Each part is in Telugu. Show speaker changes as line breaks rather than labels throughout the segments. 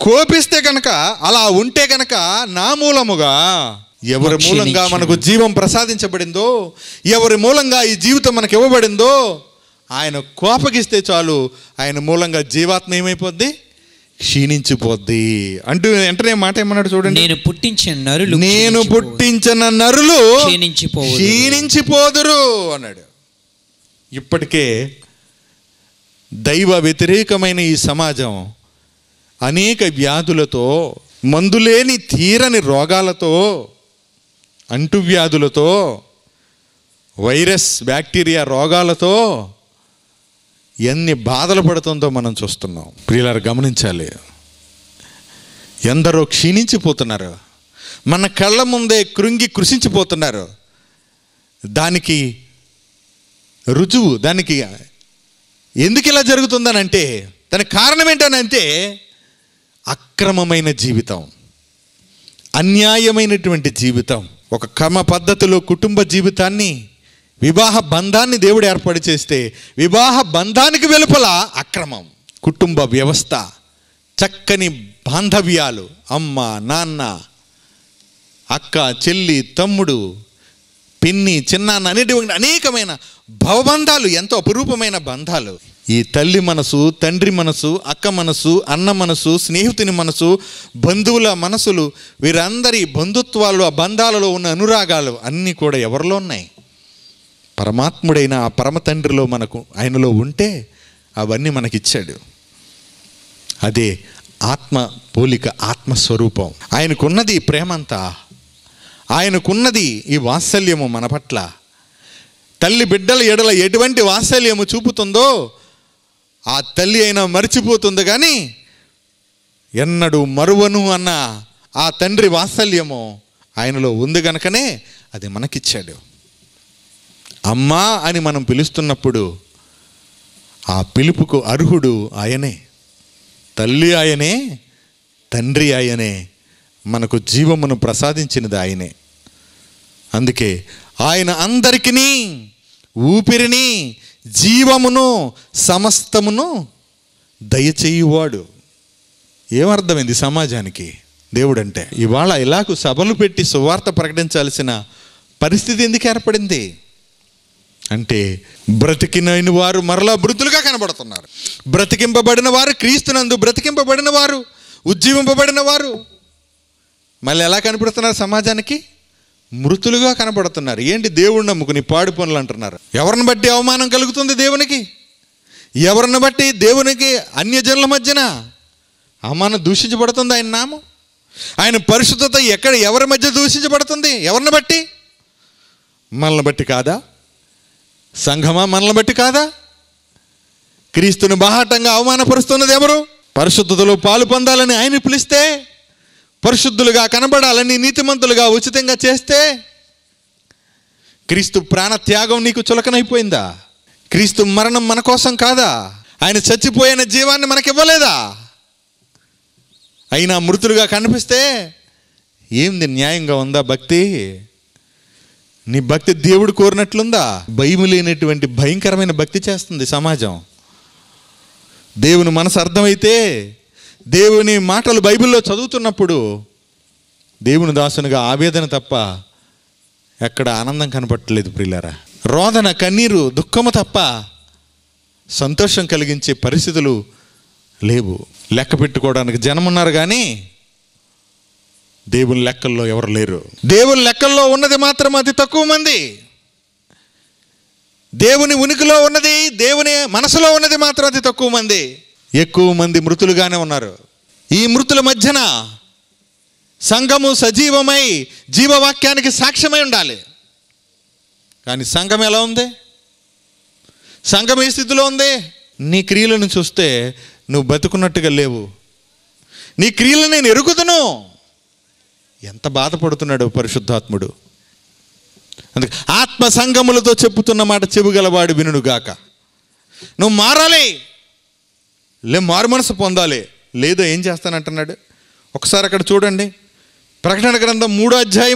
కోపిస్తే గనక అలా ఉంటే గనక నా మూలముగా ఎవరి
మాకు
మూలంగా
క్షమించును.
మనకు జీవం ప్రసాదించబడిందో ఎవరి మూలంగా ఈ జీవితం మనకు ఇవ్వబడిందో ఆయన కోపగిస్తే చాలు ఆయన మూలంగా జీవాత్మ ఏమైపోద్ది క్షీణించిపోద్ది అంటూ వెంటనే మాట ఏమన్నాడు చూడండి
నేను పుట్టించిన నరులు
నేను
క్షీణించిపోవు.
పుట్టించిన నరులు
క్షీణించిపోవుదురు.
క్షీణించిపోదురు అన్నాడు ఇప్పటికే దైవ వ్యతిరేకమైన ఈ సమాజం అనేక వ్యాధులతో మందులేని తీరని రోగాలతో అంటువ్యాధులతో వైరస్ బ్యాక్టీరియా రోగాలతో ఎన్ని బాధలు పడుతుందో మనం చూస్తున్నాం ప్రియులారు గమనించాలి ఎందరో క్షీణించిపోతున్నారు మన కళ్ళ ముందే కృంగి కృషించిపోతున్నారు దానికి రుజువు దానికి ఎందుకు ఇలా జరుగుతుందనంటే దానికి కారణం ఏంటనంటే అక్రమమైన జీవితం అన్యాయమైనటువంటి జీవితం ఒక క్రమ పద్ధతిలో కుటుంబ జీవితాన్ని వివాహ బంధాన్ని దేవుడు ఏర్పాటు చేస్తే వివాహ బంధానికి వెలుపల అక్రమం కుటుంబ వ్యవస్థ చక్కని బాంధవ్యాలు అమ్మ నాన్న అక్క చెల్లి తమ్ముడు పిన్ని చిన్నాన్న అనేటువంటి అనేకమైన భవబంధాలు ఎంతో అపురూపమైన బంధాలు ఈ తల్లి మనసు తండ్రి మనసు అక్క మనసు అన్న మనసు స్నేహితుని మనసు బంధువుల మనసులు వీరందరి బంధుత్వాలు ఆ బంధాలలో ఉన్న అనురాగాలు అన్నీ కూడా ఎవరిలో ఉన్నాయి పరమాత్ముడైన ఆ పరమ తండ్రిలో మనకు ఆయనలో ఉంటే అవన్నీ మనకిచ్చాడు అదే ఆత్మ పోలిక ఆత్మస్వరూపం ఆయనకున్నది ఈ ప్రేమంతా ఆయనకున్నది ఈ వాత్సల్యము మన పట్ల తల్లి బిడ్డల ఎడల ఎటువంటి వాత్సల్యము చూపుతుందో ఆ తల్లి అయినా మర్చిపోతుంది కానీ ఎన్నడూ మరువను అన్న ఆ తండ్రి వాత్సల్యము ఆయనలో ఉంది గనుకనే అది మనకిచ్చాడు అమ్మా అని మనం పిలుస్తున్నప్పుడు ఆ పిలుపుకు అర్హుడు ఆయనే తల్లి ఆయనే తండ్రి ఆయనే మనకు జీవమును ప్రసాదించినది ఆయనే అందుకే ఆయన అందరికిని ఊపిరిని జీవమును సమస్తమును దయచేయువాడు ఏమర్థమైంది సమాజానికి దేవుడంటే ఇవాళ ఇలాగ సభలు పెట్టి సువార్త ప్రకటించాల్సిన పరిస్థితి ఎందుకు ఏర్పడింది అంటే బ్రతికినైన వారు మరలా మృతులుగా కనబడుతున్నారు బ్రతికింపబడిన వారు క్రీస్తునందు బ్రతికింపబడిన వారు ఉజ్జీవింపబడిన వారు మళ్ళీ ఎలా కనపడుతున్నారు సమాజానికి మృతులుగా కనపడుతున్నారు ఏంటి దేవుడు నమ్ముకుని పాడు పనులు అంటున్నారు ఎవరిని బట్టి అవమానం కలుగుతుంది దేవునికి ఎవరిని బట్టి దేవునికి అన్యజనుల మధ్యన అవమానం దూషించబడుతుంది ఆయన నామం ఆయన పరిశుద్ధత ఎక్కడ ఎవరి మధ్య దూషించబడుతుంది ఎవరిని బట్టి మనల్ని బట్టి కాదా సంఘమా మనల్ని బట్టి కాదా క్రీస్తుని బాహాటంగా అవమానపరుస్తున్నది ఎవరు పరిశుద్ధతలో పాలు పొందాలని ఆయన పిలిస్తే పరిశుద్ధులుగా కనబడాలని నీతిమంతులుగా ఉచితంగా చేస్తే క్రీస్తు ప్రాణ త్యాగం నీకు చులకనైపోయిందా క్రీస్తు మరణం మన కోసం కాదా ఆయన చచ్చిపోయిన జీవాన్ని మనకి ఇవ్వలేదా అయినా మృతులుగా కనిపిస్తే ఏంది న్యాయంగా ఉందా భక్తి నీ భక్తి దేవుడు కోరినట్లుందా భయం లేనటువంటి భయంకరమైన భక్తి చేస్తుంది సమాజం దేవుని మనసు అర్థమైతే దేవుని మాటలు బైబిల్లో చదువుతున్నప్పుడు దేవుని దాసునిగా ఆవేదన తప్ప ఎక్కడ ఆనందం కనపట్టలేదు ప్రియులారా రోదన కన్నీరు దుఃఖము తప్ప సంతోషం కలిగించే పరిస్థితులు లేవు లెక్క పెట్టుకోవడానికి జనం ఉన్నారు కానీ దేవుని లెక్కల్లో ఎవరు లేరు దేవుని లెక్కల్లో ఉన్నది మాత్రం అతి తక్కువ మంది దేవుని ఉనికిలో ఉన్నది దేవుని మనసులో ఉన్నది మాత్రం అతి తక్కువ మంది ఎక్కువ మంది మృతులుగానే ఉన్నారు ఈ మృతుల మధ్యన సంఘము సజీవమై జీవవాక్యానికి సాక్ష్యమై ఉండాలి కానీ సంఘం ఎలా ఉంది సంఘం ఏ స్థితిలో ఉంది నీ క్రియలను చూస్తే నువ్వు బతుకున్నట్టుగా లేవు నీ క్రియలను నేను ఎరుగుదును ఎంత బాధపడుతున్నాడు పరిశుద్ధాత్ముడు అందుకే ఆత్మ సంగములతో చెప్పుతున్న మాట చెబుగలవాడు వినుగాక నువ్వు మారాలి లే మారు మనసు పొందాలి లేదో ఏం చేస్తానంటున్నాడు ఒకసారి అక్కడ చూడండి ప్రకటన గ్రంథం మూడో అధ్యాయము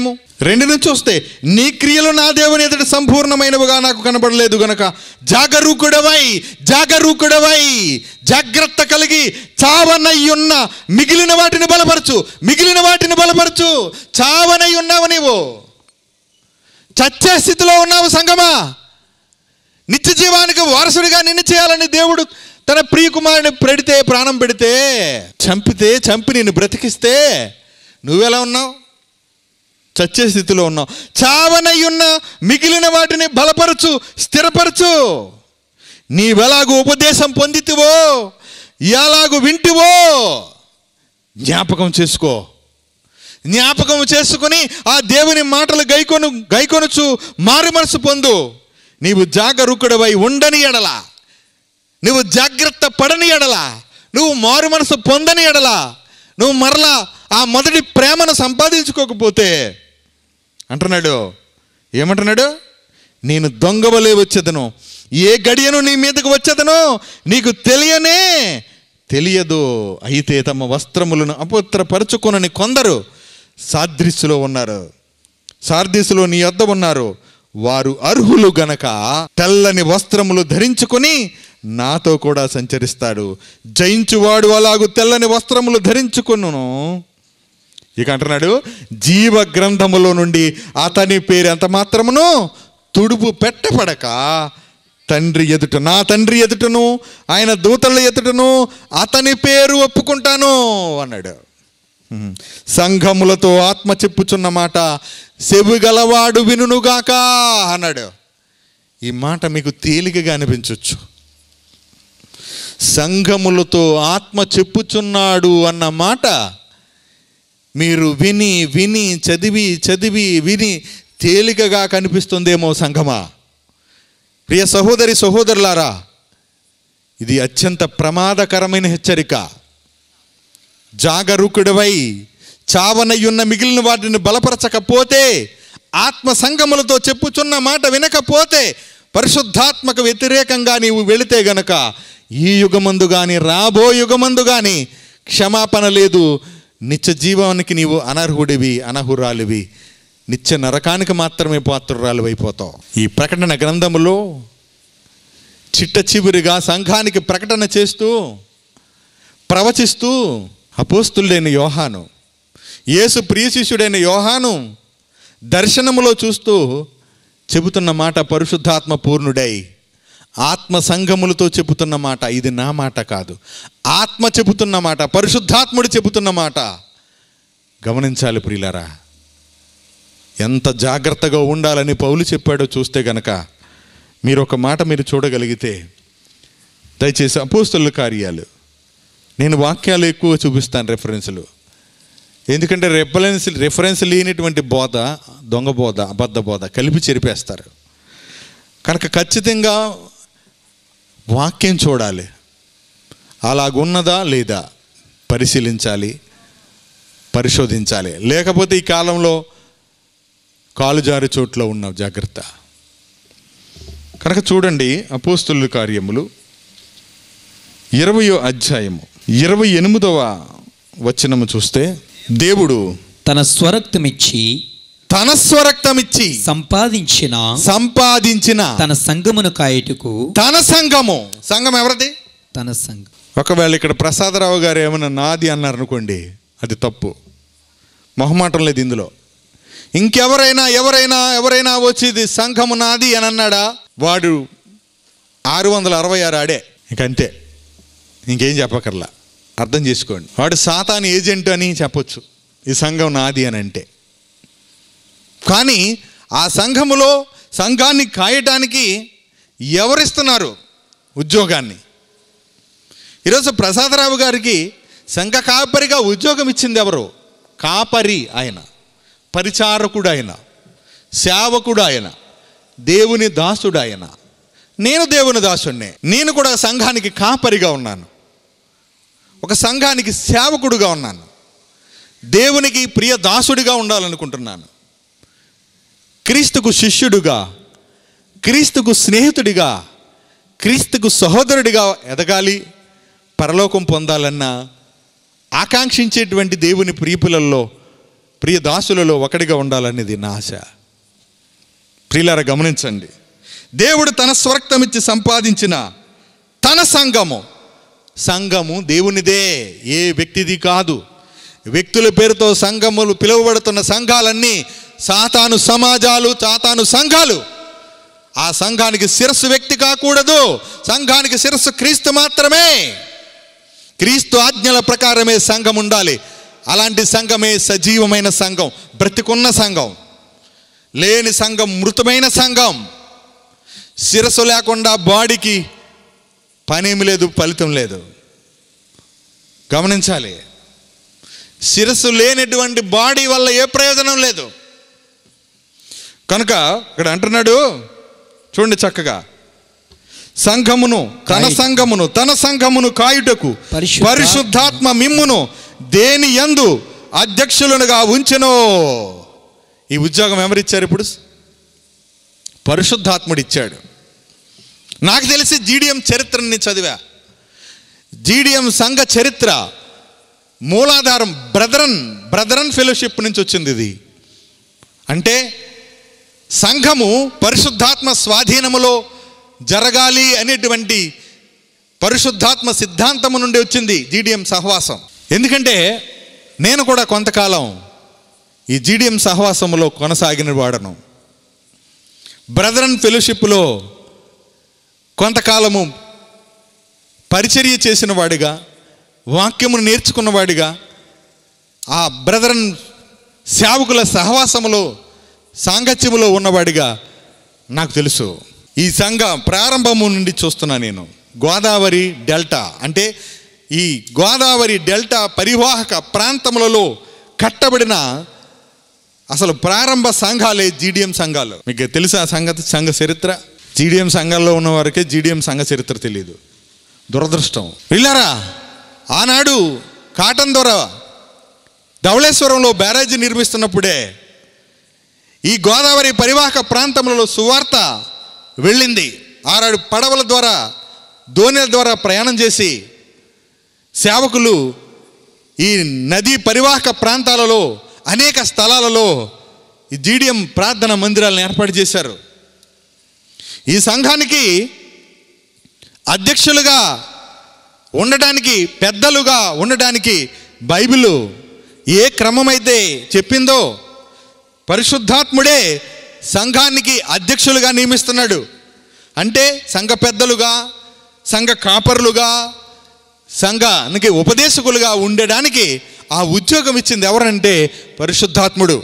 రెండు నుంచి వస్తే నీ క్రియలు నా దేవుని ఎదుట సంపూర్ణమైనవిగా నాకు కనబడలేదు గనక జాగరూకుడవై జాగరూకుడవై జాగ్రత్త కలిగి చావనయ్యున్న మిగిలిన వాటిని బలపరచు మిగిలిన వాటిని బలపరచు చావనై ఉన్నావు నీవు చచ్చే స్థితిలో ఉన్నావు సంగమా నిత్య జీవానికి వారసుడిగా నిన్ను చేయాలని దేవుడు తన ప్రియకుమారుని పెడితే ప్రాణం పెడితే చంపితే చంపి నిన్ను బ్రతికిస్తే నువ్వెలా ఉన్నావు చచ్చే స్థితిలో ఉన్నావు చావనై ఉన్న మిగిలిన వాటిని బలపరచు స్థిరపరచు నీవెలాగూ ఉపదేశం పొందితివో ఎలాగూ వింటివో జ్ఞాపకం చేసుకో జ్ఞాపకం చేసుకుని ఆ దేవుని మాటలు గైకొను గైకొనుచు మారు మనసు పొందు నీవు జాగరూకుడవై ఉండని ఎడల నువ్వు జాగ్రత్త పడని ఎడల నువ్వు మారు మనసు పొందని ఎడల నువ్వు మరలా ఆ మొదటి ప్రేమను సంపాదించుకోకపోతే అంటున్నాడు ఏమంటున్నాడు నేను దొంగవలే వచ్చేదను ఏ గడియను నీ మీదకు వచ్చేదనో నీకు తెలియనే తెలియదు అయితే తమ వస్త్రములను అపవిత్రపరుచుకొనని కొందరు సాదృశ్యలో ఉన్నారు సార్దీసులో నీ వద్ద ఉన్నారు వారు అర్హులు గనక తెల్లని వస్త్రములు ధరించుకొని నాతో కూడా సంచరిస్తాడు జయించువాడు అలాగు తెల్లని వస్త్రములు ధరించుకొనును ఇక అంటున్నాడు జీవ గ్రంథములో నుండి అతని పేరు ఎంత మాత్రమును తుడుపు పెట్టబడక తండ్రి ఎదుట నా తండ్రి ఎదుటను ఆయన దూతల ఎదుటను అతని పేరు ఒప్పుకుంటాను అన్నాడు హ్మ్. సంఘములతో ఆత్మ చెప్పుచున్న మాట చెవిగలవాడు వినుగాక అన్నాడు ఈ మాట మీకు తేలికగా అనిపించవచ్చు సంఘములతో ఆత్మ చెప్పుచున్నాడు అన్న మాట మీరు విని విని చదివి చదివి విని తేలికగా కనిపిస్తుందేమో సంఘమా ప్రియ సహోదరి సహోదరులారా ఇది అత్యంత ప్రమాదకరమైన హెచ్చరిక జాగరూకుడివై చావనయ్యున్న మిగిలిన వాటిని బలపరచకపోతే ఆత్మ సంగములతో చెప్పుచున్న మాట వినకపోతే పరిశుద్ధాత్మకు వ్యతిరేకంగా నీవు వెళితే గనక ఈ యుగమందు కానీ రాబో యుగమందు కానీ క్షమాపణ లేదు నిత్య జీవానికి నీవు అనర్హుడివి అనర్హురాలివి నిత్య నరకానికి మాత్రమే పాత్రురాలు అయిపోతావు ఈ ప్రకటన గ్రంథములో చిట్ట చివరిగా సంఘానికి ప్రకటన చేస్తూ ప్రవచిస్తూ అపోస్తుడైన యోహాను యేసు ప్రియశిష్యుడైన యోహాను దర్శనములో చూస్తూ చెబుతున్న మాట పరిశుద్ధాత్మ పూర్ణుడై ఆత్మ సంఘములతో చెబుతున్న మాట ఇది నా మాట కాదు ఆత్మ చెబుతున్న మాట పరిశుద్ధాత్ముడు చెబుతున్న మాట గమనించాలి ప్రియులారా ఎంత జాగ్రత్తగా ఉండాలని పౌలు చెప్పాడో చూస్తే గనక మీరు ఒక మాట మీరు చూడగలిగితే దయచేసి అపోస్తుల కార్యాలు నేను వాక్యాలు ఎక్కువ చూపిస్తాను రెఫరెన్సులు ఎందుకంటే రెఫరెన్స్ రెఫరెన్స్ లేనిటువంటి బోధ దొంగ బోధ అబద్ధ బోధ కలిపి చెరిపేస్తారు కనుక ఖచ్చితంగా వాక్యం చూడాలి అలాగున్నదా లేదా పరిశీలించాలి పరిశోధించాలి లేకపోతే ఈ కాలంలో కాలు జారి చోట్లో ఉన్నావు జాగ్రత్త కనుక చూడండి అపోస్తుల కార్యములు ఇరవయో అధ్యాయము ఇరవై ఎనిమిదవ వచనము చూస్తే దేవుడు
తన స్వరక్తమిచ్చి
తన స్వరక్తమిచ్చి
సంపాదించిన
సంపాదించిన
తన సంగమును కాయటకు
తన సంఘము సంఘం ఎవరిది
తన సంఘం
ఒకవేళ ఇక్కడ ప్రసాదరావు గారు ఏమైనా నాది అన్నారు అనుకోండి అది తప్పు మొహమాటం లేదు ఇందులో ఇంకెవరైనా ఎవరైనా ఎవరైనా వచ్చి ఇది సంఘము నాది అని అన్నాడా వాడు ఆరు వందల అరవై ఆరు ఆడే ఇంకంతే ఇంకేం చెప్పకర్లా అర్థం చేసుకోండి వాడు సాతాన్ ఏజెంట్ అని చెప్పొచ్చు ఈ సంఘం నాది అని అంటే కానీ ఆ సంఘములో సంఘాన్ని కాయటానికి ఎవరిస్తున్నారు ఉద్యోగాన్ని ఈరోజు ప్రసాదరావు గారికి సంఘ కాపరిగా ఉద్యోగం ఇచ్చింది ఎవరు కాపరి ఆయన పరిచారకుడు ఆయన సేవకుడు ఆయన దేవుని దాసుడు ఆయన నేను దేవుని దాసుడినే నేను కూడా సంఘానికి కాపరిగా ఉన్నాను ఒక సంఘానికి సేవకుడుగా ఉన్నాను దేవునికి ప్రియ దాసుడిగా ఉండాలనుకుంటున్నాను క్రీస్తుకు శిష్యుడుగా క్రీస్తుకు స్నేహితుడిగా క్రీస్తుకు సహోదరుడిగా ఎదగాలి పరలోకం పొందాలన్న ఆకాంక్షించేటువంటి దేవుని ప్రియపులలో ప్రియ దాసులలో ఒకటిగా ఉండాలనేది నా ఆశ ప్రియులారా గమనించండి దేవుడు తన స్వరక్తమిచ్చి సంపాదించిన తన సంఘము సంఘము దేవునిదే ఏ వ్యక్తిది కాదు వ్యక్తుల పేరుతో సంఘములు పిలువబడుతున్న సంఘాలన్నీ సాతాను సమాజాలు సాతాను సంఘాలు ఆ సంఘానికి శిరస్సు వ్యక్తి కాకూడదు సంఘానికి శిరస్సు క్రీస్తు మాత్రమే క్రీస్తు ఆజ్ఞల ప్రకారమే సంఘం ఉండాలి అలాంటి సంఘమే సజీవమైన సంఘం బ్రతికున్న సంఘం లేని సంఘం మృతమైన సంఘం శిరస్సు లేకుండా బాడీకి పనేమి లేదు ఫలితం లేదు గమనించాలి శిరస్సు లేనటువంటి బాడీ వల్ల ఏ ప్రయోజనం లేదు కనుక ఇక్కడ అంటున్నాడు చూడండి చక్కగా సంఘమును తన
కాయి-
సంఘమును తన సంఘమును కాయుటకు
పరిశుద్ధ-
పరిశుద్ధాత్మ మిమ్మును దేని యందు అధ్యక్షులనుగా ఉంచెనో ఈ ఉద్యోగం ఎవరిచ్చారు ఇప్పుడు పరిశుద్ధాత్ముడు ఇచ్చాడు నాకు తెలిసి జీడిఎం చరిత్రని చదివా జీడిఎం సంఘ చరిత్ర మూలాధారం బ్రదరన్ బ్రదరన్ ఫెలోషిప్ నుంచి వచ్చింది ఇది అంటే సంఘము పరిశుద్ధాత్మ స్వాధీనములో జరగాలి అనేటువంటి పరిశుద్ధాత్మ సిద్ధాంతము నుండి వచ్చింది జీడిఎం సహవాసం ఎందుకంటే నేను కూడా కొంతకాలం ఈ జీడిఎం సహవాసములో కొనసాగిన వాడను బ్రదరన్ ఫెలోషిప్లో కొంతకాలము పరిచర్య చేసిన వాడిగా వాక్యమును నేర్చుకున్నవాడిగా ఆ బ్రదరన్ సేవకుల సహవాసములో సాంగత్యములో ఉన్నవాడిగా నాకు తెలుసు ఈ సంఘ ప్రారంభము నుండి చూస్తున్నా నేను గోదావరి డెల్టా అంటే ఈ గోదావరి డెల్టా పరివాహక ప్రాంతములలో కట్టబడిన అసలు ప్రారంభ సంఘాలే జీడిఎం సంఘాలు మీకు తెలుసా సంగతి సంఘ చరిత్ర జీడిఎం సంఘాల్లో ఉన్న వారికే జీడిఎం సంఘ చరిత్ర తెలియదు దురదృష్టం వెళ్ళారా ఆనాడు కాటన్ దొర ధవళేశ్వరంలో బ్యారేజీ నిర్మిస్తున్నప్పుడే ఈ గోదావరి పరివాహక ప్రాంతంలో సువార్త వెళ్ళింది ఆరాడు పడవల ద్వారా దోణిల ద్వారా ప్రయాణం చేసి సేవకులు ఈ నదీ పరివాహక ప్రాంతాలలో అనేక స్థలాలలో ఈ జీడిఎం ప్రార్థన మందిరాలను ఏర్పాటు చేశారు ఈ సంఘానికి అధ్యక్షులుగా ఉండడానికి పెద్దలుగా ఉండడానికి బైబిల్ ఏ క్రమమైతే చెప్పిందో పరిశుద్ధాత్ముడే సంఘానికి అధ్యక్షులుగా నియమిస్తున్నాడు అంటే సంఘ పెద్దలుగా సంఘ కాపరులుగా సంఘానికి ఉపదేశకులుగా ఉండడానికి ఆ ఉద్యోగం ఇచ్చింది ఎవరంటే పరిశుద్ధాత్ముడు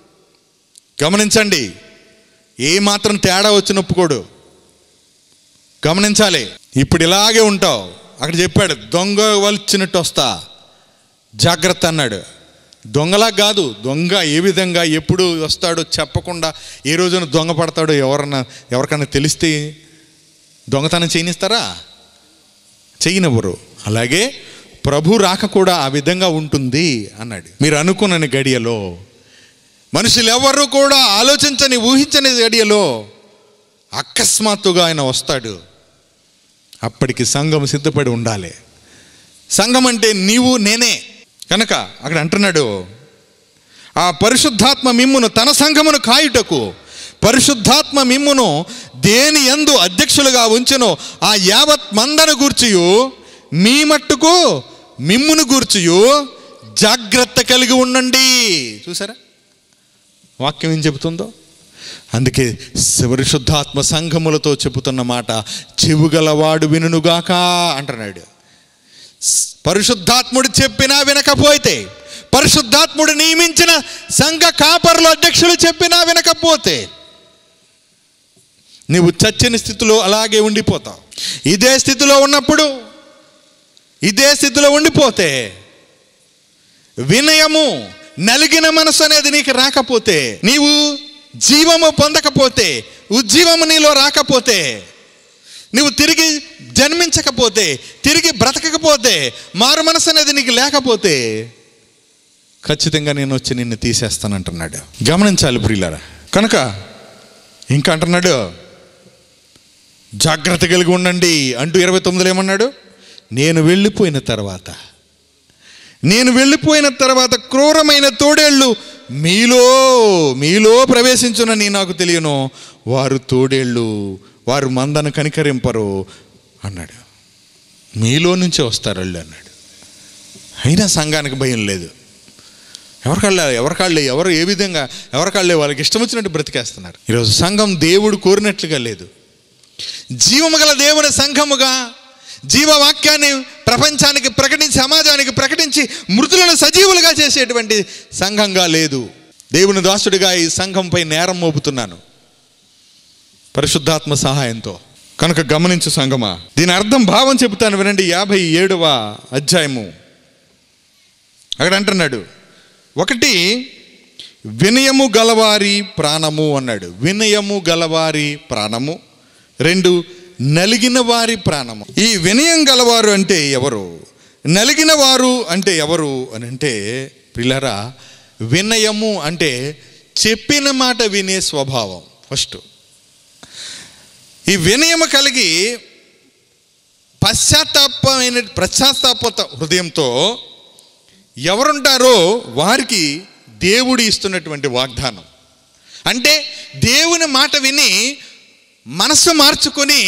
గమనించండి ఏ మాత్రం తేడా వచ్చిన ఒప్పుకోడు గమనించాలి ఇప్పుడు ఇలాగే ఉంటావు అక్కడ చెప్పాడు దొంగ వలిచినట్టు వస్తా జాగ్రత్త అన్నాడు దొంగలా కాదు దొంగ ఏ విధంగా ఎప్పుడు వస్తాడో చెప్పకుండా ఏ రోజున దొంగ పడతాడో ఎవరన్నా ఎవరికన్నా తెలిస్తే దొంగతనం చేయనిస్తారా చేయనివ్వరు అలాగే ప్రభు రాక కూడా ఆ విధంగా ఉంటుంది అన్నాడు మీరు అనుకున్నని గడియలో మనుషులు ఎవరు కూడా ఆలోచించని ఊహించని గడియలో అకస్మాత్తుగా ఆయన వస్తాడు అప్పటికి సంఘం సిద్ధపడి ఉండాలి సంఘం అంటే నీవు నేనే కనుక అక్కడ అంటున్నాడు ఆ పరిశుద్ధాత్మ మిమ్మును తన సంఘమును కాయుటకు పరిశుద్ధాత్మ మిమ్మును దేని యందు అధ్యక్షులుగా ఉంచెనో ఆ యావత్ మందను గూర్చియు మీ మట్టుకు మిమ్మును గూర్చియు జాగ్రత్త కలిగి ఉండండి చూసారా వాక్యం ఏం చెబుతుందో అందుకే పరిశుద్ధాత్మ సంఘములతో చెబుతున్న మాట చెవుగలవాడు వినుగాక అంటున్నాడు పరిశుద్ధాత్ముడు చెప్పినా వినకపోతే పరిశుద్ధాత్ముడు నియమించిన సంఘ కాపరులు అధ్యక్షులు చెప్పినా వినకపోతే నీవు చచ్చని స్థితిలో అలాగే ఉండిపోతావు ఇదే స్థితిలో ఉన్నప్పుడు ఇదే స్థితిలో ఉండిపోతే వినయము నలిగిన మనసు అనేది నీకు రాకపోతే నీవు జీవము పొందకపోతే ఉజ్జీవము నీలో రాకపోతే నువ్వు తిరిగి జన్మించకపోతే తిరిగి బ్రతకకపోతే మారు మనసు అనేది నీకు లేకపోతే ఖచ్చితంగా నేను వచ్చి నిన్ను తీసేస్తానంటున్నాడు గమనించాలి ప్రియులారా కనుక ఇంకా అంటున్నాడు జాగ్రత్త కలిగి ఉండండి అంటూ ఇరవై తొమ్మిదిలో ఏమన్నాడు నేను వెళ్ళిపోయిన తర్వాత నేను వెళ్ళిపోయిన తర్వాత క్రూరమైన తోడేళ్ళు మీలో మీలో ప్రవేశించునని నాకు తెలియను వారు తోడేళ్ళు వారు మందను కనికరింపరు అన్నాడు మీలో నుంచే వస్తారు వాళ్ళు అన్నాడు అయినా సంఘానికి భయం లేదు ఎవరికాళ్ళే ఎవరికాళ్ళే ఎవరు ఏ విధంగా ఎవరికాళ్ళే వాళ్ళకి ఇష్టం వచ్చినట్టు బ్రతికేస్తున్నారు ఈరోజు సంఘం దేవుడు కోరినట్లుగా లేదు జీవము గల దేవుని సంఘముగా జీవవాక్యాన్ని ప్రపంచానికి ప్రకటించి సమాజానికి ప్రకటించి మృతులను సజీవులుగా చేసేటువంటి సంఘంగా లేదు దేవుని దాసుడిగా ఈ సంఘంపై నేరం మోపుతున్నాను పరిశుద్ధాత్మ సహాయంతో కనుక గమనించు సంగమా దీని అర్థం భావం చెబుతాను వినండి యాభై ఏడవ అధ్యాయము అక్కడ అంటున్నాడు ఒకటి వినయము గలవారి ప్రాణము అన్నాడు వినయము గలవారి ప్రాణము రెండు నలిగిన వారి ప్రాణము ఈ వినయం గలవారు అంటే ఎవరు నలిగిన వారు అంటే ఎవరు అని అంటే పిల్లరా వినయము అంటే చెప్పిన మాట వినే స్వభావం ఫస్ట్ ఈ వినయము కలిగి పశ్చాత్తాపమైన పశ్చాత్తాపత హృదయంతో ఎవరుంటారో వారికి దేవుడు ఇస్తున్నటువంటి వాగ్దానం అంటే దేవుని మాట విని మనస్సు మార్చుకొని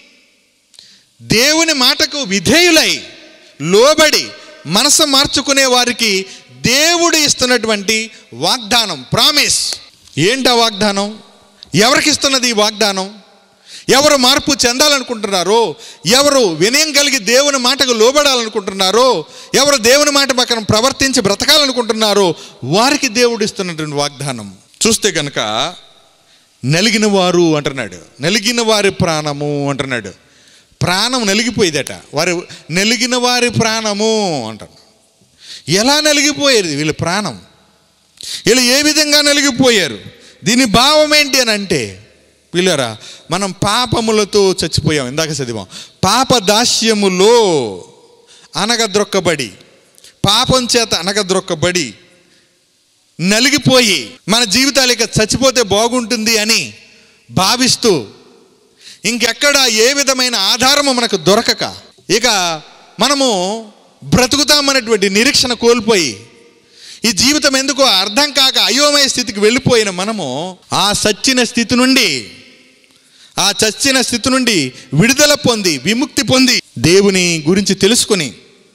దేవుని మాటకు విధేయులై లోబడి మనసు మార్చుకునే వారికి దేవుడు ఇస్తున్నటువంటి వాగ్దానం ప్రామిస్ ఏంటా వాగ్దానం ఎవరికి ఇస్తున్నది ఈ వాగ్దానం ఎవరు మార్పు చెందాలనుకుంటున్నారో ఎవరు వినయం కలిగి దేవుని మాటకు లోబడాలనుకుంటున్నారో ఎవరు దేవుని మాట పక్కన ప్రవర్తించి బ్రతకాలనుకుంటున్నారో వారికి దేవుడు ఇస్తున్నటువంటి వాగ్దానం చూస్తే కనుక నలిగిన వారు అంటున్నాడు నలిగిన వారి ప్రాణము అంటున్నాడు ప్రాణం నలిగిపోయేదట వారి నలిగిన వారి ప్రాణము అంటారు ఎలా నలిగిపోయేది వీళ్ళ ప్రాణం వీళ్ళు ఏ విధంగా నలిగిపోయారు దీని భావం ఏంటి అని అంటే వీళ్ళరా మనం పాపములతో చచ్చిపోయాం ఇందాక చదివాం పాప దాస్యములో అనగద్రొక్కబడి పాపం చేత అనగద్రొక్కబడి నలిగిపోయి మన జీవితాలు ఇక చచ్చిపోతే బాగుంటుంది అని భావిస్తూ ఇంకెక్కడ ఏ విధమైన ఆధారము మనకు దొరకక ఇక మనము బ్రతుకుతామనేటువంటి నిరీక్షణ కోల్పోయి ఈ జీవితం ఎందుకో అర్థం కాక అయోమయ స్థితికి వెళ్ళిపోయిన మనము ఆ సచ్చిన స్థితి నుండి ఆ చచ్చిన స్థితి నుండి విడుదల పొంది విముక్తి పొంది దేవుని గురించి తెలుసుకుని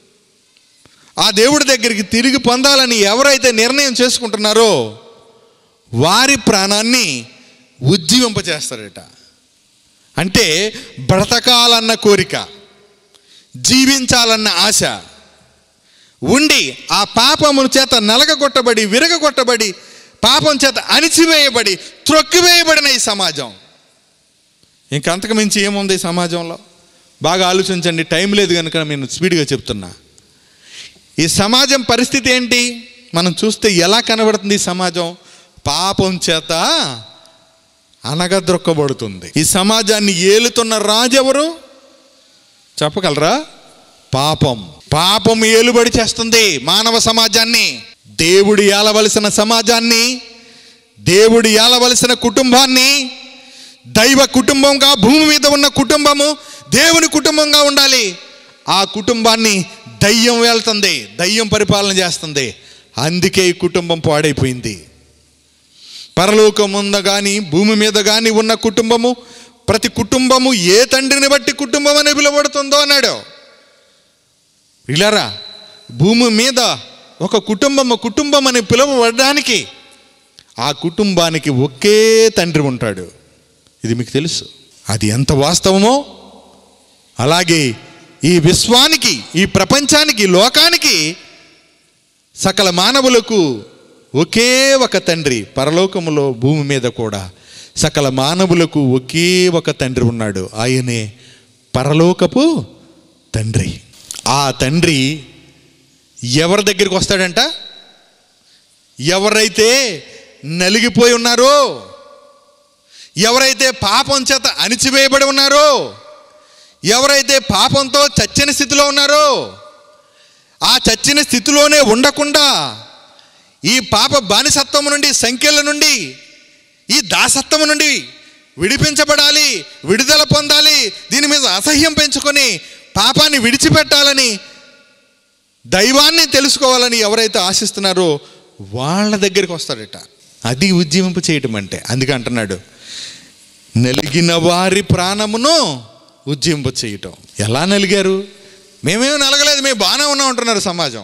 ఆ దేవుడి దగ్గరికి తిరిగి పొందాలని ఎవరైతే నిర్ణయం చేసుకుంటున్నారో వారి ప్రాణాన్ని ఉజ్జీవింపచేస్తాడట అంటే బ్రతకాలన్న కోరిక జీవించాలన్న ఆశ ఉండి ఆ పాపమును చేత నలగగొట్టబడి విరగగొట్టబడి పాపం చేత అణిచివేయబడి త్రొక్కివేయబడిన ఈ సమాజం ఇంకంతకు మించి ఏముంది ఈ సమాజంలో బాగా ఆలోచించండి టైం లేదు కనుక నేను స్పీడ్గా చెప్తున్నా ఈ సమాజం పరిస్థితి ఏంటి మనం చూస్తే ఎలా కనబడుతుంది ఈ సమాజం పాపం చేత అనగద్రొక్కబడుతుంది ఈ సమాజాన్ని ఏలుతున్న రాజు ఎవరు చెప్పగలరా పాపం పాపం ఏలుబడి చేస్తుంది మానవ సమాజాన్ని దేవుడు ఏలవలసిన సమాజాన్ని దేవుడు ఏలవలసిన కుటుంబాన్ని దైవ కుటుంబంగా భూమి మీద ఉన్న కుటుంబము దేవుని కుటుంబంగా ఉండాలి ఆ కుటుంబాన్ని దయ్యం వెళ్తుంది దయ్యం పరిపాలన చేస్తుంది అందుకే ఈ కుటుంబం పాడైపోయింది పరలోకం ఉంద కానీ భూమి మీద కానీ ఉన్న కుటుంబము ప్రతి కుటుంబము ఏ తండ్రిని బట్టి కుటుంబం అని పిలువబడుతుందో అన్నాడు ఇలారా భూమి మీద ఒక కుటుంబము కుటుంబం అని పిలువబడడానికి ఆ కుటుంబానికి ఒకే తండ్రి ఉంటాడు ఇది మీకు తెలుసు అది ఎంత వాస్తవమో అలాగే ఈ విశ్వానికి ఈ ప్రపంచానికి లోకానికి సకల మానవులకు ఒకే ఒక తండ్రి పరలోకములో భూమి మీద కూడా సకల మానవులకు ఒకే ఒక తండ్రి ఉన్నాడు ఆయనే పరలోకపు తండ్రి ఆ తండ్రి ఎవరి దగ్గరికి వస్తాడంట ఎవరైతే నలిగిపోయి ఉన్నారో ఎవరైతే పాపం చేత అణిచివేయబడి ఉన్నారో ఎవరైతే పాపంతో చచ్చిన స్థితిలో ఉన్నారో ఆ చచ్చిన స్థితిలోనే ఉండకుండా ఈ పాప బానిసత్వము నుండి సంఖ్యల నుండి ఈ దాసత్వము నుండి విడిపించబడాలి విడుదల పొందాలి దీని మీద అసహ్యం పెంచుకొని పాపాన్ని విడిచిపెట్టాలని దైవాన్ని తెలుసుకోవాలని ఎవరైతే ఆశిస్తున్నారో వాళ్ళ దగ్గరికి వస్తాడట అది ఉజ్జీవింప చేయటం అంటే అందుకే అంటున్నాడు నలిగిన వారి ప్రాణమును ఉజ్జింప చేయటం ఎలా నలిగారు మేమేమి నలగలేదు మేము బాగానే ఉన్నాం అంటున్నారు సమాజం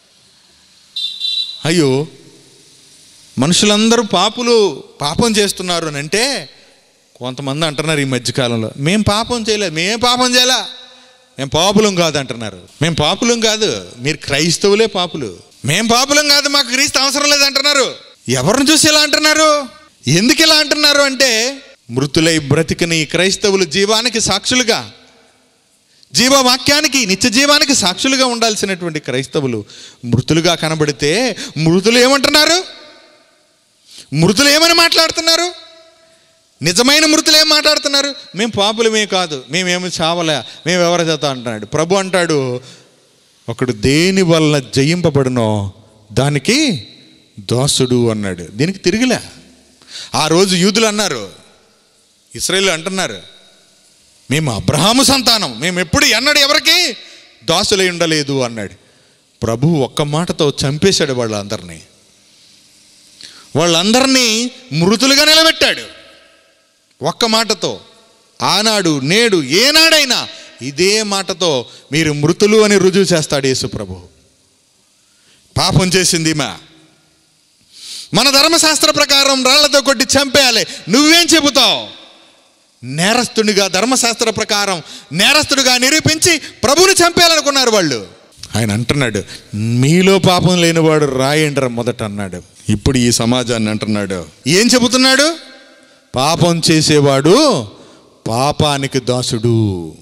అయ్యో మనుషులందరూ పాపులు పాపం చేస్తున్నారు అని అంటే కొంతమంది అంటున్నారు ఈ మధ్యకాలంలో మేము పాపం చేయలేదు మేం పాపం చేయలే మేము పాపులం కాదు అంటున్నారు మేము పాపులం కాదు మీరు క్రైస్తవులే పాపులు మేం పాపులం కాదు మాకు క్రీస్తు అవసరం లేదు అంటున్నారు ఎవరిని చూసి ఇలా అంటున్నారు ఎందుకు ఇలా అంటున్నారు అంటే మృతులై బ్రతికని ఈ క్రైస్తవులు జీవానికి సాక్షులుగా జీవవాక్యానికి నిత్య జీవానికి సాక్షులుగా ఉండాల్సినటువంటి క్రైస్తవులు మృతులుగా కనబడితే మృతులు ఏమంటున్నారు మృతులు ఏమని మాట్లాడుతున్నారు నిజమైన మృతులు ఏం మాట్లాడుతున్నారు మేము పాపులమే కాదు మేమేమి చావలే మేము ఎవరి చేత అంటున్నాడు ప్రభు అంటాడు ఒకడు దేని వల్ల జయింపబడునో దానికి దోసుడు అన్నాడు దీనికి తిరిగిలే ఆ రోజు యూదులు అన్నారు ఇస్రాయేల్ అంటున్నారు మేము అబ్రహాము సంతానం మేము ఎప్పుడు ఎన్నడు ఎవరికి దాసులై ఉండలేదు అన్నాడు ప్రభు ఒక్క మాటతో చంపేశాడు వాళ్ళందరినీ వాళ్ళందరినీ మృతులుగా నిలబెట్టాడు ఒక్క మాటతో ఆనాడు నేడు ఏనాడైనా ఇదే మాటతో మీరు మృతులు అని రుజువు చేస్తాడు యేసు ప్రభు పాపం చేసింది మా మన ధర్మశాస్త్ర ప్రకారం రాళ్లతో కొట్టి చంపేయాలి నువ్వేం చెబుతావు నేరస్తుడిగా ధర్మశాస్త్ర ప్రకారం నేరస్తుడిగా నిరూపించి ప్రభుని చంపేయాలనుకున్నారు వాళ్ళు ఆయన అంటున్నాడు మీలో పాపం లేనివాడు రాయండ్ర మొదట అన్నాడు ఇప్పుడు ఈ సమాజాన్ని అంటున్నాడు ఏం చెబుతున్నాడు పాపం చేసేవాడు పాపానికి దాసుడు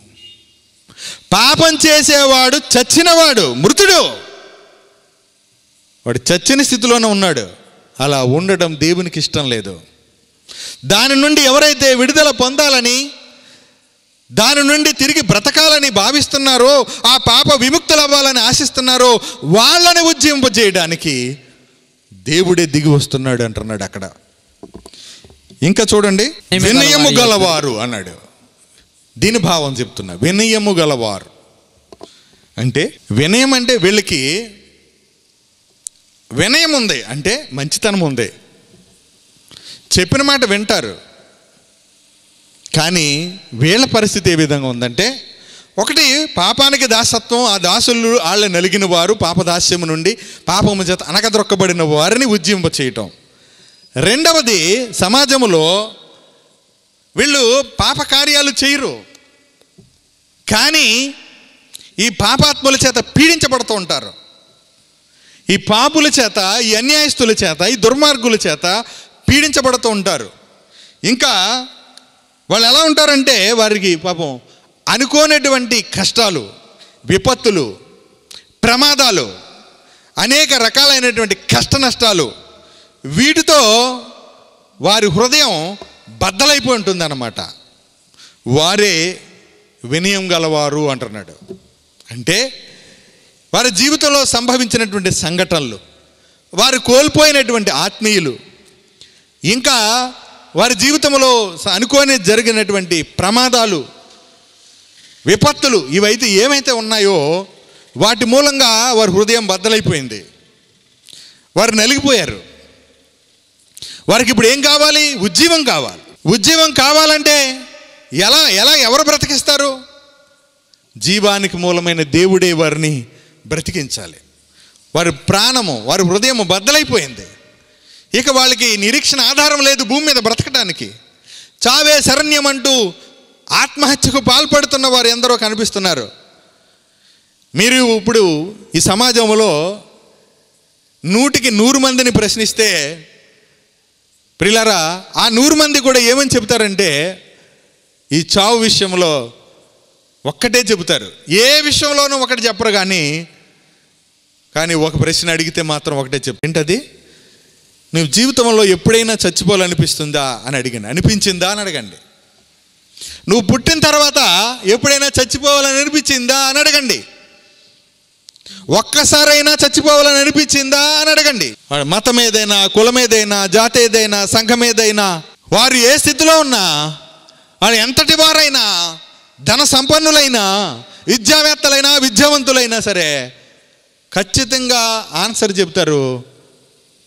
పాపం చేసేవాడు చచ్చినవాడు మృతుడు వాడు చచ్చిన స్థితిలోనే ఉన్నాడు అలా ఉండడం దేవునికి ఇష్టం లేదు దాని నుండి ఎవరైతే విడుదల పొందాలని దాని నుండి తిరిగి బ్రతకాలని భావిస్తున్నారో ఆ పాప విముక్తులు అవ్వాలని ఆశిస్తున్నారో వాళ్ళని ఉజ్జింపజేయడానికి దేవుడే దిగి వస్తున్నాడు అంటున్నాడు అక్కడ ఇంకా చూడండి వినయము గలవారు అన్నాడు దీని భావం చెప్తున్నా వినయము గలవారు అంటే వినయం అంటే వీళ్ళకి వినయం ఉంది అంటే మంచితనం ఉంది చెప్పిన మాట వింటారు కానీ వీళ్ళ పరిస్థితి ఏ విధంగా ఉందంటే ఒకటి పాపానికి దాసత్వం ఆ దాసులు వాళ్ళ నలిగిన వారు పాపదాస్యము నుండి పాపము చేత అనకద్రొక్కబడిన వారిని ఉజ్జింప చేయటం రెండవది సమాజములో వీళ్ళు పాప కార్యాలు చేయరు కానీ ఈ పాపాత్ముల చేత పీడించబడుతూ ఉంటారు ఈ పాపుల చేత ఈ అన్యాయస్తుల చేత ఈ దుర్మార్గుల చేత పీడించబడుతూ ఉంటారు ఇంకా వాళ్ళు ఎలా ఉంటారంటే వారికి పాపం అనుకోనటువంటి కష్టాలు విపత్తులు ప్రమాదాలు అనేక రకాలైనటువంటి కష్ట నష్టాలు వీటితో వారి హృదయం బద్దలైపోయి ఉంటుందన్నమాట వారే వినయం గలవారు అంటున్నాడు అంటే వారి జీవితంలో సంభవించినటువంటి సంఘటనలు వారు కోల్పోయినటువంటి ఆత్మీయులు ఇంకా వారి జీవితంలో స- అనుకోని జరిగినటువంటి ప్రమాదాలు విపత్తులు ఇవైతే ఏమైతే ఉన్నాయో వాటి మూలంగా వారి హృదయం బద్దలైపోయింది వారు నలిగిపోయారు వారికి ఇప్పుడు ఏం కావాలి ఉజ్జీవం కావాలి ఉజ్జీవం కావాలంటే ఎలా ఎలా ఎవరు బ్రతికిస్తారు జీవానికి మూలమైన దేవుడే వారిని బ్రతికించాలి వారి ప్రాణము వారి హృదయము బద్దలైపోయింది ఇక వాళ్ళకి నిరీక్షణ ఆధారం లేదు భూమి మీద బ్రతకడానికి చావే శరణ్యం అంటూ ఆత్మహత్యకు పాల్పడుతున్న వారు ఎందరో కనిపిస్తున్నారు మీరు ఇప్పుడు ఈ సమాజంలో నూటికి నూరు మందిని ప్రశ్నిస్తే ప్రిలారా ఆ నూరు మంది కూడా ఏమని చెబుతారంటే ఈ చావు విషయంలో ఒక్కటే చెబుతారు ఏ విషయంలోనూ ఒకటి చెప్పరు కానీ కానీ ఒక ప్రశ్న అడిగితే మాత్రం ఒకటే చెప్పు ఏంటది నువ్వు జీవితంలో ఎప్పుడైనా చచ్చిపోవాలనిపిస్తుందా అని అడిగాను అనిపించిందా అని అడగండి నువ్వు పుట్టిన తర్వాత ఎప్పుడైనా చచ్చిపోవాలని అనిపించిందా అని అడగండి ఒక్కసారైనా చచ్చిపోవాలని అనిపించిందా అని అడగండి వాడి మతం ఏదైనా కులం ఏదైనా జాతి ఏదైనా సంఘం ఏదైనా వారు ఏ స్థితిలో ఉన్నా వారు ఎంతటి వారైనా ధన సంపన్నులైనా విద్యావేత్తలైనా విద్యావంతులైనా సరే ఖచ్చితంగా ఆన్సర్ చెప్తారు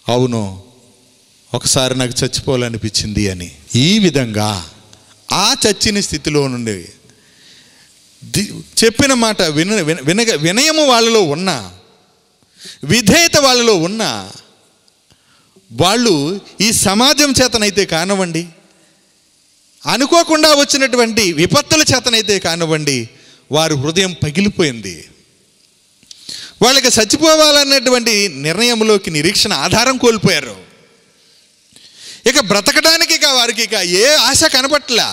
అవును ఒకసారి నాకు చచ్చిపోవాలనిపించింది అని ఈ విధంగా ఆ చచ్చిన స్థితిలో నుండి ది- చెప్పిన మాట విన విన- వినగ వినయము వాళ్ళలో ఉన్న విధేయత వాళ్ళలో ఉన్న వాళ్ళు ఈ సమాజం చేతనైతే కానివ్వండి అనుకోకుండా వచ్చినటువంటి విపత్తుల చేతనైతే కానివ్వండి వారి హృదయం పగిలిపోయింది వాళ్ళకి చచ్చిపోవాలన్నటువంటి నిర్ణయంలోకి నిరీక్షణ ఆధారం కోల్పోయారు ఇక బ్రతకడానికి ఇక వారికి ఇక ఏ ఆశ కనపట్లా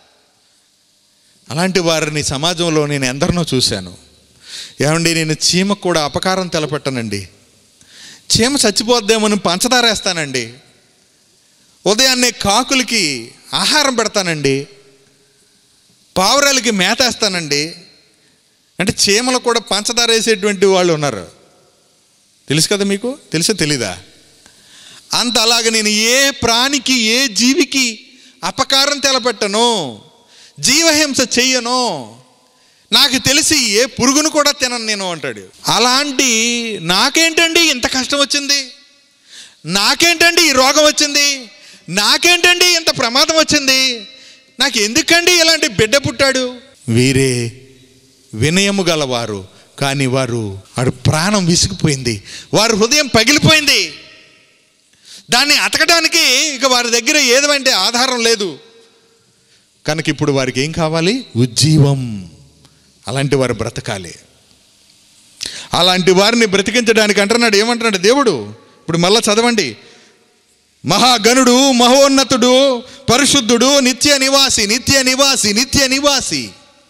అలాంటి వారిని సమాజంలో నేను ఎందరినో చూశాను ఏమండి నేను చీమకు కూడా అపకారం తెలపెట్టనండి చీమ చచ్చిపోద్దేమని పంచదార వేస్తానండి ఉదయాన్నే కాకులకి ఆహారం పెడతానండి పావురాలకి మేత వేస్తానండి అంటే చీమలు కూడా పంచదార వేసేటువంటి వాళ్ళు ఉన్నారు తెలుసు కదా మీకు తెలుసా తెలీదా అంత అలాగ నేను ఏ ప్రాణికి ఏ జీవికి అపకారం తెలపెట్టను జీవహింస చెయ్యను నాకు తెలిసి ఏ పురుగును కూడా తినను నేను అంటాడు అలాంటి నాకేంటండి ఇంత కష్టం వచ్చింది నాకేంటండి ఈ రోగం వచ్చింది నాకేంటండి ఇంత ప్రమాదం వచ్చింది నాకు ఎందుకండి ఇలాంటి బిడ్డ పుట్టాడు వీరే వినయము గలవారు కానీ వారు వాడు ప్రాణం విసిగిపోయింది వారి హృదయం పగిలిపోయింది దాన్ని అతకడానికి ఇక వారి దగ్గర ఏదంటే ఆధారం లేదు కనుక ఇప్పుడు వారికి ఏం కావాలి ఉజ్జీవం అలాంటి వారు బ్రతకాలి అలాంటి వారిని బ్రతికించడానికి అంటున్నాడు ఏమంటున్నాడు దేవుడు ఇప్పుడు మళ్ళా చదవండి మహాగణుడు మహోన్నతుడు పరిశుద్ధుడు నిత్య నివాసి నిత్య నివాసి నిత్య నివాసి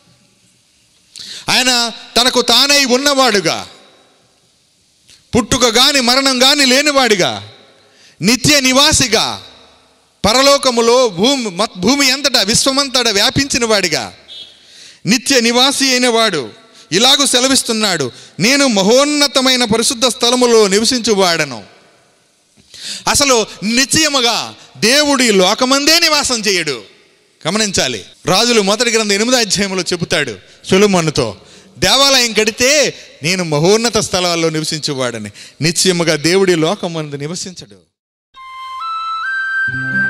ఆయన తనకు తానై ఉన్నవాడుగా పుట్టుక గాని మరణం గాని లేనివాడిగా నిత్య నివాసిగా పరలోకములో భూమి మత్- భూమి అంతటా విశ్వమంతటా వ్యాపించిన వాడిగా నిత్య నివాసి అయిన వాడు ఇలాగూ సెలవిస్తున్నాడు నేను మహోన్నతమైన పరిశుద్ధ స్థలములో నివసించువాడను అసలు నిశ్చయముగా దేవుడు ఈ లోకమందే నివాసం చేయడు గమనించాలి రాజులు మొదటి గ్రంథం ఎనిమిదో అధ్యాయంలో చెబుతాడు సొలొమోనుతో దేవాలయం కడితే నేను మహోన్నత స్థలాల్లో నివసించేవాడని నిశ్చయముగా దేవుడి లోకమందు నివసించడు